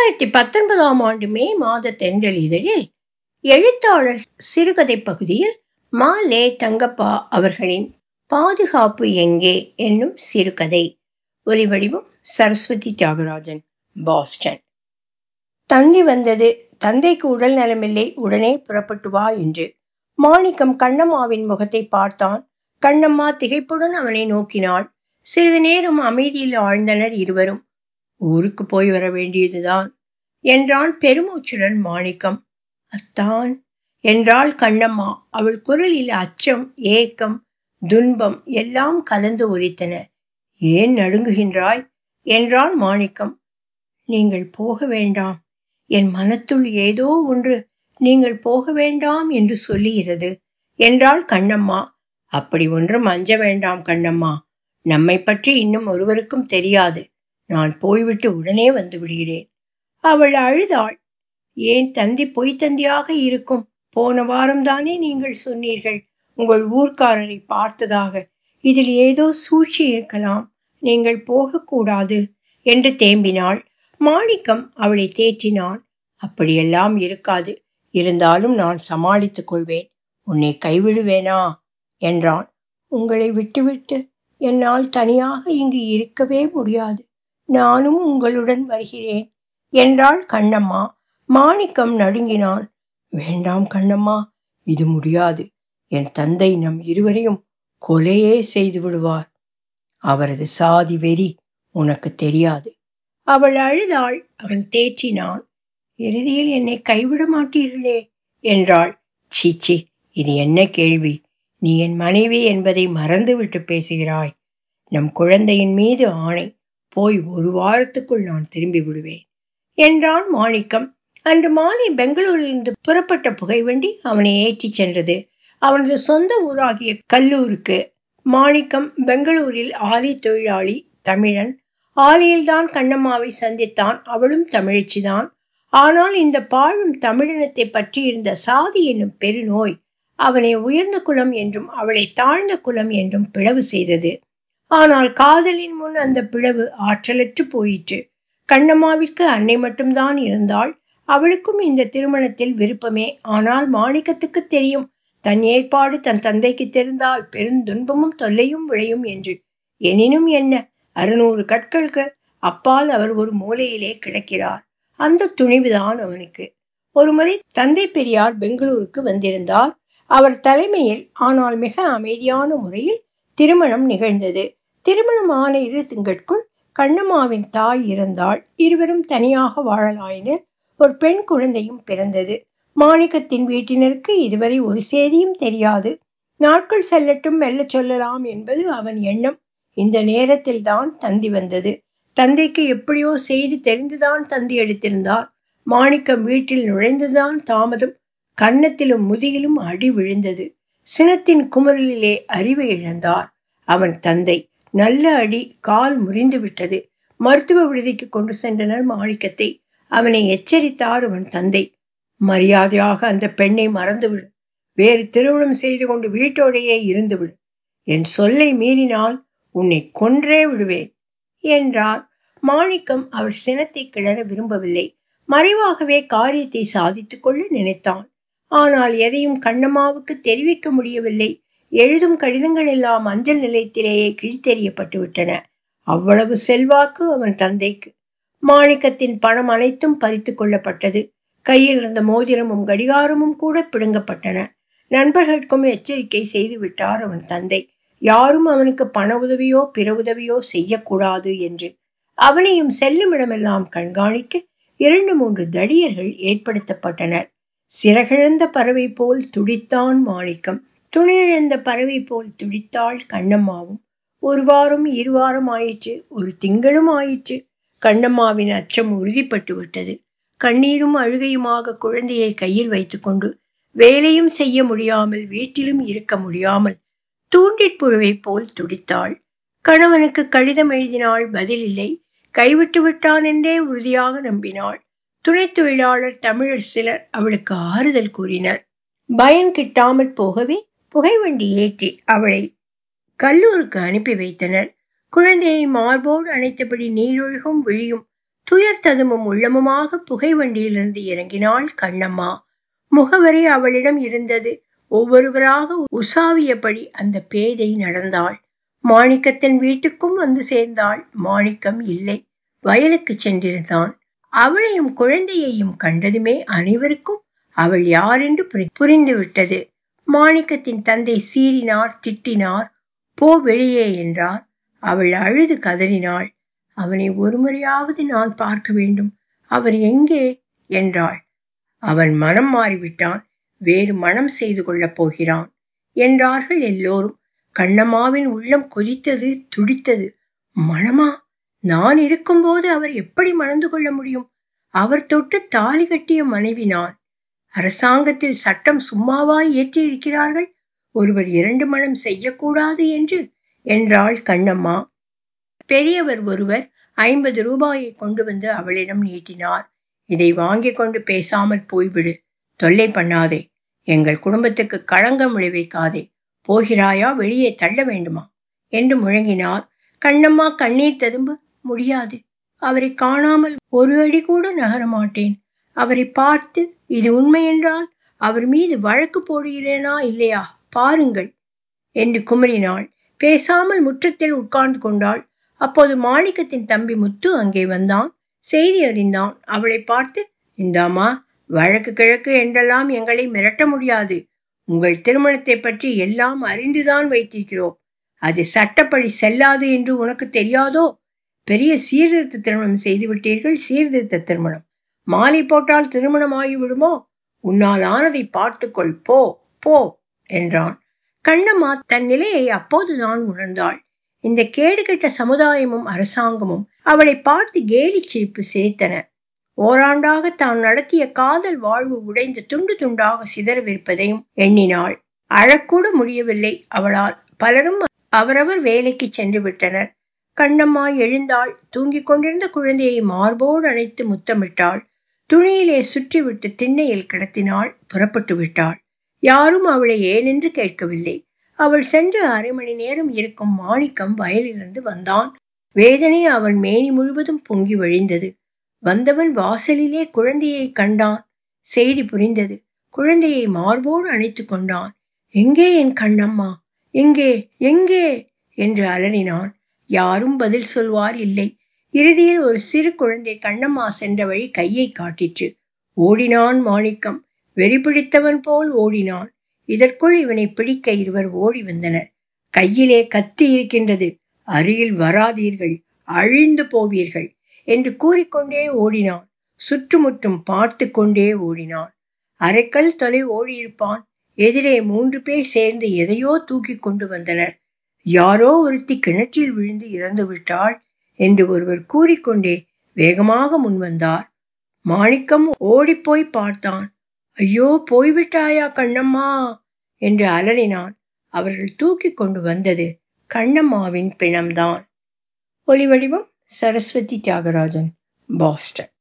இரண்டாயிரத்தி பத்தொன்பதாம் ஆண்டு மே மாத தென்றல் இதழில் எழுத்தாளர் சிறுகதை பகுதியில் மா லே தங்கப்பா அவர்களின் பாதுகாப்பு எங்கே என்னும் சிறுகதை ஒலிவடிவம் சரஸ்வதி தியாகராஜன் பாஸ்டன் தந்தி வந்தது தந்தைக்கு உடல் நலமில்லை உடனே புறப்பட்டு வா என்று மாணிக்கம் கண்ணம்மாவின் முகத்தை பார்த்தான் கண்ணம்மா திகைப்புடன் அவனை நோக்கினாள் சிறிது நேரம் அமைதியில் ஆழ்ந்தனர் இருவரும் ஊருக்கு போய் வர வேண்டியதுதான் என்றான் பெருமூச்சுடன் மாணிக்கம் அத்தான் என்றாள் கண்ணம்மா அவள் குரலில் அச்சம் ஏக்கம் துன்பம் எல்லாம் கலந்து ஒலித்தன ஏன் நடுங்குகின்றாய் என்றான் மாணிக்கம் நீங்கள் போக வேண்டாம் என் மனத்துள் ஏதோ ஒன்று நீங்கள் போக வேண்டாம் என்று சொல்லுகிறது என்றாள் கண்ணம்மா அப்படி ஒன்றும் அஞ்ச வேண்டாம் கண்ணம்மா நம்மை பற்றி இன்னும் ஒருவருக்கும் தெரியாது நான் போய்விட்டு உடனே வந்து விடுகிறேன் அவள் அழுதாள் ஏன் தந்தி பொய் தந்தியாக இருக்கும் போன வாரம்தானே நீங்கள் சொன்னீர்கள் உங்கள் ஊர்க்காரரை பார்த்ததாக இதில் ஏதோ சூழ்ச்சி இருக்கலாம் நீங்கள் போகக்கூடாது என்று தேம்பினாள் மாணிக்கம் அவளை தேற்றினான் அப்படியெல்லாம் இருக்காது இருந்தாலும் நான் சமாளித்துக் கொள்வேன் உன்னை கைவிடுவேனா என்றான் உங்களை விட்டுவிட்டு என்னால் தனியாக இங்கு இருக்கவே முடியாது நானும் உங்களுடன் வருகிறேன் என்றாள் கண்ணம்மா மாணிக்கம் நடுங்கினான் வேண்டாம் கண்ணம்மா இது முடியாது என் தந்தை நம் இருவரையும் கொலையே செய்து விடுவார் அவரது சாதி வெறி உனக்கு தெரியாது அவள் அழுதாள் அவன் தேற்றினான் இறுதியில் என்னை கைவிட மாட்டீர்களே என்றாள் சீச்சி இது என்ன கேள்வி நீ என் மனைவி என்பதை மறந்துவிட்டு பேசுகிறாய் நம் குழந்தையின் மீது ஆணை போய் ஒரு வாரத்துக்குள் நான் திரும்பி விடுவேன் என்றான் மாணிக்கம் அன்று மாலை பெங்களூரிலிருந்து புறப்பட்ட புகைவண்டி அவனை ஏற்றிச் சென்றது அவனது சொந்த ஊராகிய கல்லூருக்கு மாணிக்கம் பெங்களூரில் ஆலி தொழிலாளி தமிழன் ஆலியில்தான் கண்ணம்மாவை சந்தித்தான் அவளும் தமிழச்சிதான் ஆனால் இந்த பாழும் தமிழினத்தை பற்றி இருந்த சாதி என்னும் பெருநோய் அவனை உயர்ந்த குலம் என்றும் அவளை தாழ்ந்த குலம் என்றும் பிளவு செய்தது ஆனால் காதலின் முன் அந்த பிளவு ஆற்றலற்று போயிற்று கண்ணம்மாவிற்கு அன்னை மட்டும்தான் இருந்தாள் அவளுக்கும் இந்த திருமணத்தில் விருப்பமே ஆனால் மாணிக்கத்துக்கு தெரியும் தன் ஏற்பாடு தன் தந்தைக்கு தெரிந்தால் பெருந்துன்பமும் தொல்லையும் விளையும் என்று எனினும் என்ன அறுநூறு கற்களுக்கு அப்பால் அவர் ஒரு மூலையிலே கிடக்கிறார் அந்த துணிவுதான் அவனுக்கு ஒருமுறை தந்தை பெரியார் பெங்களூருக்கு வந்திருந்தார் அவர் தலைமையில் ஆனால் மிக அமைதியான முறையில் திருமணம் நிகழ்ந்தது திருமணம் ஆன இரு திங்கட்குள் கண்ணம்மாவின் தாய் இறந்தாள் இருவரும் தனியாக வாழலாயினர் ஒரு பெண் குழந்தையும் பிறந்தது மாணிக்கத்தின் வீட்டினருக்கு இதுவரை ஒரு செய்தியும் தெரியாது நாட்கள் செல்லட்டும் மெல்ல சொல்லலாம் என்பது அவன் எண்ணம் இந்த நேரத்தில் தான் தந்தி வந்தது தந்தைக்கு எப்படியோ செய்தி தெரிந்துதான் தந்தி எடுத்திருந்தார் மாணிக்கம் வீட்டில் நுழைந்துதான் தாமதம் கன்னத்திலும் முதுகிலும் அடி விழுந்தது சினத்தின் குமரலிலே அறிவை இழந்தார் அவன் தந்தை நல்ல அடி கால் முறிந்து விட்டது மருத்துவ விடுதிக்கு கொண்டு சென்றனர் மாணிக்கத்தை அவனை எச்சரித்தார் அவன் தந்தை மரியாதையாக அந்த பெண்ணை மறந்துவிடு வேறு திருமணம் செய்து கொண்டு வீட்டோடையே இருந்துவிடு என் சொல்லை மீறினால் உன்னை கொன்றே விடுவேன் என்றார் மாணிக்கம் அவர் சினத்தை கிளற விரும்பவில்லை மறைவாகவே காரியத்தை சாதித்துக் கொள்ள நினைத்தான் ஆனால் எதையும் கண்ணம்மாவுக்கு தெரிவிக்க முடியவில்லை எழுதும் கடிதங்கள் எல்லாம் அஞ்சல் நிலையத்திலேயே கிழித்தெறியப்பட்டு விட்டன அவ்வளவு செல்வாக்கு அவன் தந்தைக்கு மாணிக்கத்தின் பணம் அனைத்தும் பறித்து கொள்ளப்பட்டது கையில் இருந்த மோதிரமும் கடிகாரமும் கூட பிடுங்கப்பட்டன நண்பர்களுக்கும் எச்சரிக்கை செய்து விட்டார் அவன் தந்தை யாரும் அவனுக்கு பண உதவியோ பிற உதவியோ செய்யக்கூடாது என்று அவனையும் செல்லுமிடமெல்லாம் கண்காணிக்க இரண்டு மூன்று தடியர்கள் ஏற்படுத்தப்பட்டனர் சிறகிழந்த பறவை போல் துடித்தான் மாணிக்கம் துணியிழந்த பறவை போல் துடித்தாள் கண்ணம்மாவும் ஒரு வாரம் இரு வாரம் ஆயிற்று ஒரு திங்களும் ஆயிற்று கண்ணம்மாவின் அச்சம் உறுதிப்பட்டு விட்டது கண்ணீரும் அழுகையுமாக குழந்தையை கையில் வைத்துக்கொண்டு வேலையும் செய்ய முடியாமல் வீட்டிலும் இருக்க முடியாமல் தூண்டிற் புழுவை போல் துடித்தாள் கணவனுக்கு கடிதம் எழுதினாள் பதில் இல்லை கைவிட்டு விட்டான் என்றே உறுதியாக நம்பினாள் துணை தொழிலாளர் தமிழர் சிலர் அவளுக்கு ஆறுதல் கூறினர் பயம் கிட்டாமற் போகவே புகைவண்டி ஏற்றி அவளை கல்லூருக்கு அனுப்பி வைத்தனர் குழந்தையை மார்போடு அணைத்தபடி நீரொழுகும் விழியும் துயர் ததுமும் உள்ளமுமாக புகை வண்டியிலிருந்து இறங்கினாள் கண்ணம்மா முகவரி அவளிடம் இருந்தது ஒவ்வொருவராக உசாவியபடி அந்த பேதை நடந்தாள் மாணிக்கத்தின் வீட்டுக்கும் வந்து சேர்ந்தாள் மாணிக்கம் இல்லை வயலுக்கு சென்றிருந்தான் அவளையும் குழந்தையையும் கண்டதுமே அனைவருக்கும் அவள் யாரென்று புரிந்து விட்டது மாணிக்கத்தின் தந்தை சீறினார் திட்டினார் போ வெளியே என்றார் அவள் அழுது கதறினாள் அவனை ஒருமுறையாவது நான் பார்க்க வேண்டும் அவர் எங்கே என்றாள் அவன் மனம் மாறிவிட்டான் வேறு மனம் செய்து கொள்ளப் போகிறான் என்றார்கள் எல்லோரும் கண்ணம்மாவின் உள்ளம் கொதித்தது துடித்தது மனமா நான் இருக்கும்போது அவர் எப்படி மணந்து கொள்ள முடியும் அவர் தொட்டு தாலி கட்டிய மனைவி நான் அரசாங்கத்தில் சட்டம் சும்மாவாய் ஏற்றியிருக்கிறார்கள் ஒருவர் இரண்டு மனம் செய்யக்கூடாது என்று என்றாள் கண்ணம்மா பெரியவர் ஒருவர் ஐம்பது ரூபாயை கொண்டு வந்து அவளிடம் நீட்டினார் இதை வாங்கி கொண்டு பேசாமல் போய்விடு தொல்லை பண்ணாதே எங்கள் குடும்பத்துக்கு களங்கம் விளைவிக்காதே போகிறாயா வெளியே தள்ள வேண்டுமா என்று முழங்கினார் கண்ணம்மா கண்ணீர் ததும்ப முடியாது அவரை காணாமல் ஒரு அடி கூட நகர மாட்டேன் அவரை பார்த்து இது உண்மை என்றால் அவர் மீது வழக்கு போடுகிறேனா இல்லையா பாருங்கள் என்று குமரினாள் பேசாமல் முற்றத்தில் உட்கார்ந்து கொண்டாள் அப்போது மாணிக்கத்தின் தம்பி முத்து அங்கே வந்தான் செய்தி அறிந்தான் அவளை பார்த்து இந்தாமா வழக்கு கிழக்கு என்றெல்லாம் எங்களை மிரட்ட முடியாது உங்கள் திருமணத்தை பற்றி எல்லாம் அறிந்துதான் வைத்திருக்கிறோம் அது சட்டப்படி செல்லாது என்று உனக்கு தெரியாதோ பெரிய சீர்திருத்த திருமணம் செய்து விட்டீர்கள் சீர்திருத்த திருமணம் மாலை போட்டால் திருமணம் ஆகிவிடுமோ உன்னால் ஆனதை பார்த்துக்கொள் போ போ என்றான் கண்ணம்மா தன் நிலையை அப்போதுதான் உணர்ந்தாள் இந்த கேடுகெட்ட சமுதாயமும் அரசாங்கமும் அவளை பார்த்து கேலி சிரிப்பு சிரித்தன ஓராண்டாக தான் நடத்திய காதல் வாழ்வு உடைந்து துண்டு துண்டாக சிதறவிருப்பதையும் எண்ணினாள் அழக்கூட முடியவில்லை அவளால் பலரும் அவரவர் வேலைக்கு சென்று விட்டனர் கண்ணம்மா எழுந்தாள் தூங்கிக் கொண்டிருந்த குழந்தையை மார்போடு அணைத்து முத்தமிட்டாள் துணியிலே சுற்றிவிட்டு திண்ணையில் கிடத்தினாள் புறப்பட்டு விட்டாள் யாரும் அவளை ஏனென்று கேட்கவில்லை அவள் சென்று அரை மணி நேரம் இருக்கும் மாணிக்கம் வயலிலிருந்து வந்தான் வேதனை அவன் மேனி முழுவதும் பொங்கி வழிந்தது வந்தவன் வாசலிலே குழந்தையை கண்டான் செய்தி புரிந்தது குழந்தையை மார்போடு அணைத்து கொண்டான் எங்கே என் கண்ணம்மா எங்கே எங்கே என்று அலறினான் யாரும் பதில் சொல்வார் இல்லை இறுதியில் ஒரு சிறு குழந்தை கண்ணம்மா சென்ற வழி கையை காட்டிற்று ஓடினான் மாணிக்கம் வெறி பிடித்தவன் போல் ஓடினான் இதற்குள் இவனை பிடிக்க இருவர் ஓடி வந்தனர் கையிலே கத்தி இருக்கின்றது அருகில் வராதீர்கள் அழிந்து போவீர்கள் என்று கூறிக்கொண்டே ஓடினான் சுற்றுமுற்றும் பார்த்து கொண்டே ஓடினான் அரைக்கல் தொலை ஓடியிருப்பான் எதிரே மூன்று பேர் சேர்ந்து எதையோ தூக்கி கொண்டு வந்தனர் யாரோ ஒருத்தி கிணற்றில் விழுந்து இறந்து விட்டாள் என்று ஒருவர் கூறிக்கொண்டே வேகமாக முன்வந்தார் மாணிக்கம் ஓடிப்போய் பார்த்தான் ஐயோ போய்விட்டாயா கண்ணம்மா என்று அலறினான் அவர்கள் தூக்கி கொண்டு வந்தது கண்ணம்மாவின் பிணம்தான் ஒலிவடிவம் சரஸ்வதி தியாகராஜன் பாஸ்டன்